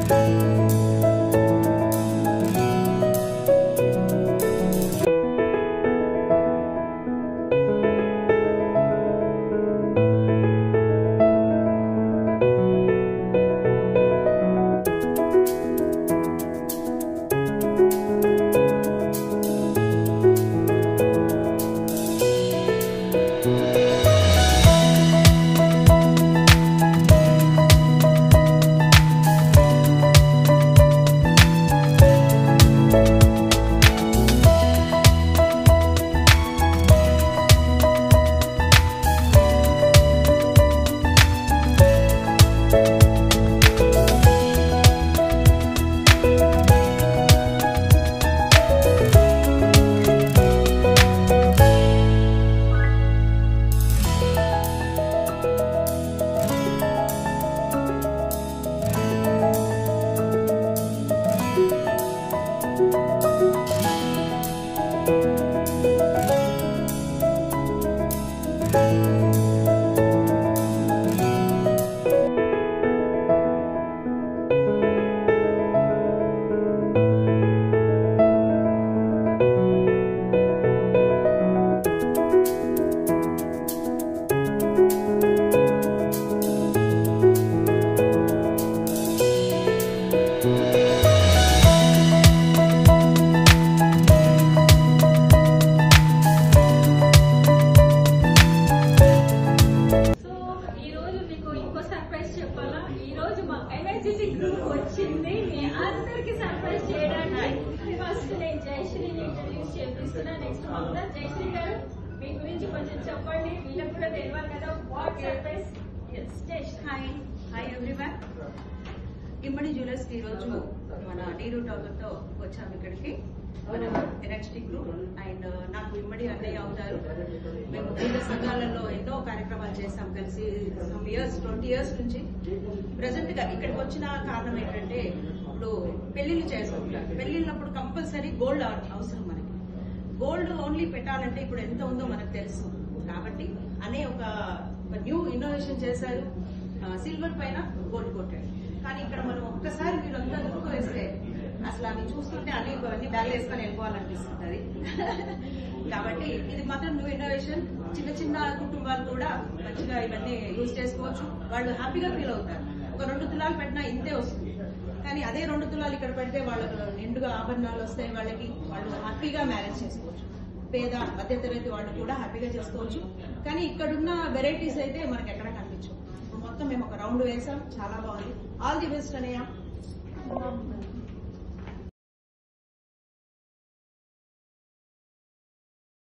so ఈ రోజు మీకు ఇంకో సర్ప్రైజ్ చెప్పాలా ఈ రోజు మా ఎనర్జెటిక్ గ్రూప్ వచ్చింది మీ అందరికి సర్ప్రైజ్ చేయడానికి ఫస్ట్ నేను జయశ్రీని ఇంట్రడ్యూస్ చేపిస్తున్నా నెక్స్ట్ మమతా జయశ్రీ గారు మీ గురించి కొంచెం చెప్పండి వీళ్ళకి కూడా తెలియాలి కదా what surprise yes Jayashri hi hi everyone Immadi jewellers కి ఈరోజు మన నీరు తో వచ్చాము ఇక్కడికి మన ఎనర్జెటిక్ గ్రూప్ అండ్ నాకు ఇమ్మడి అన్నయ్య అవుతారు మేము వివిధ సంఘాలలో ఎన్నో కార్యక్రమాలు చేస్తాం కలిసి సమ్ ఇయర్స్ ట్వంటీ ఇయర్స్ నుంచి ప్రజెంట్ గా ఇక్కడికి వచ్చిన కారణం ఏంటంటే ఇప్పుడు పెళ్లిళ్ళు చేసుకుంటారు పెళ్లిళ్ళప్పుడు కంపల్సరీ గోల్డ్ అవసరం మనకి గోల్డ్ ఓన్లీ పెట్టాలంటే ఇప్పుడు ఎంత ఉందో మనకు తెలుసు కాబట్టి అనే ఒక న్యూ ఇన్నోవేషన్ చేశారు సిల్వర్ పైన గోల్డ్ కొట్టాడు కానీ ఇక్కడ మనం ఒక్కసారి మీరు అంతా లుక్ వేస్తే అసలు అవి చూస్తుంటే అన్ని అన్ని బ్యాగ్ వేసుకొని వెళ్ళిపోవాలనిపిస్తుంది కాబట్టి ఇది మాత్రం న్యూ ఇన్నోవేషన్ చిన్న చిన్న కుటుంబాలు కూడా మంచిగా ఇవన్నీ యూజ్ చేసుకోవచ్చు వాళ్ళు హ్యాపీగా ఫీల్ అవుతారు ఒక రెండు తులాలు పెట్టినా ఇంతే వస్తుంది కానీ అదే రెండు తులాలు ఇక్కడ పెడితే వాళ్ళకు నిండుగా ఆభరణాలు వస్తాయి వాళ్ళకి వాళ్ళు హ్యాపీగా మ్యారేజ్ చేసుకోవచ్చు పేద మధ్యతరగతి వాళ్ళు కూడా హ్యాపీగా చేసుకోవచ్చు కానీ ఇక్కడున్న వెరైటీస్ అయితే మనకి ఎక్కడ కనిపించవు ఇప్పుడు మొత్తం మేము ఒక రౌండ్ వేసాం చాలా బాగుంది ఆల్ ది బెస్ట్ అనయ్య